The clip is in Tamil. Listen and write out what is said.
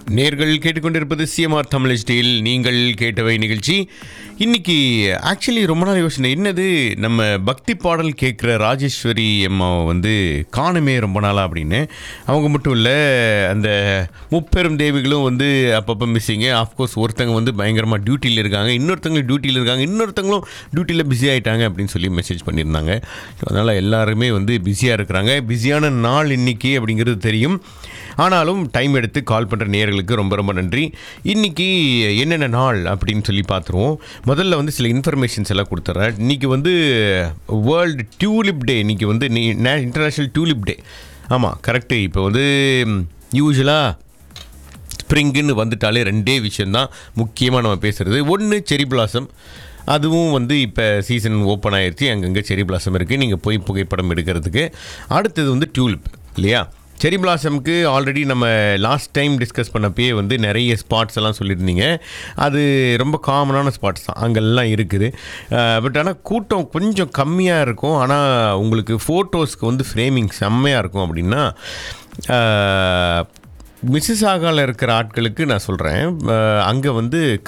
நேர்கள் கேட்டுக்கொண்டிருப்பது சிஎம்ஆர் தமிழ் ஸ்டீல் நீங்கள் கேட்டவை நிகழ்ச்சி இன்னைக்கு ஆக்சுவலி ரொம்ப நாள் யோசனை என்னது நம்ம பக்தி பாடல் கேட்குற ராஜேஸ்வரி அம்மாவை வந்து காணுமே ரொம்ப நாளாக அப்படின்னு அவங்க மட்டும் இல்லை அந்த முப்பெரும் தேவிகளும் வந்து அப்பப்போ மிஸ்ஸிங்கு ஆஃப்கோர்ஸ் ஒருத்தங்க வந்து பயங்கரமாக டியூட்டியில் இருக்காங்க இன்னொருத்தங்களும் டியூட்டியில் இருக்காங்க இன்னொருத்தங்களும் டியூட்டியில் பிஸி ஆகிட்டாங்க அப்படின்னு சொல்லி மெசேஜ் பண்ணியிருந்தாங்க அதனால் எல்லாருமே வந்து பிஸியாக இருக்கிறாங்க பிஸியான நாள் இன்னைக்கு அப்படிங்கிறது தெரியும் ஆனாலும் டைம் எடுத்து கால் பண்ணுற நேயர்களுக்கு ரொம்ப ரொம்ப நன்றி இன்றைக்கி என்னென்ன நாள் அப்படின்னு சொல்லி பார்த்துருவோம் முதல்ல வந்து சில இன்ஃபர்மேஷன்ஸ் எல்லாம் கொடுத்துட்றேன் இன்றைக்கி வந்து வேர்ல்டு டியூலிப் டே இன்றைக்கி வந்து நீ இன்டர்நேஷ்னல் டியூலிப் டே ஆமாம் கரெக்டு இப்போ வந்து யூஸ்வலாக ஸ்ப்ரிங்குன்னு வந்துட்டாலே ரெண்டே விஷயந்தான் முக்கியமாக நம்ம பேசுகிறது ஒன்று செரி பிளாசம் அதுவும் வந்து இப்போ சீசன் ஓப்பன் ஆயிடுச்சு அங்கங்கே செரி பிளாசம் இருக்குது நீங்கள் போய் புகைப்படம் எடுக்கிறதுக்கு அடுத்தது வந்து டியூலிப் இல்லையா செரி பிளாசம்க்கு ஆல்ரெடி நம்ம லாஸ்ட் டைம் டிஸ்கஸ் பண்ணப்பயே வந்து நிறைய ஸ்பாட்ஸ் எல்லாம் சொல்லியிருந்தீங்க அது ரொம்ப காமனான ஸ்பாட்ஸ் தான் அங்கெல்லாம் இருக்குது பட் ஆனால் கூட்டம் கொஞ்சம் கம்மியாக இருக்கும் ஆனால் உங்களுக்கு ஃபோட்டோஸ்க்கு வந்து ஃப்ரேமிங் செம்மையாக இருக்கும் அப்படின்னா மிஸ்ஸஸ் ஆகால இருக்கிற ஆட்களுக்கு நான் சொல்கிறேன் அங்கே வந்து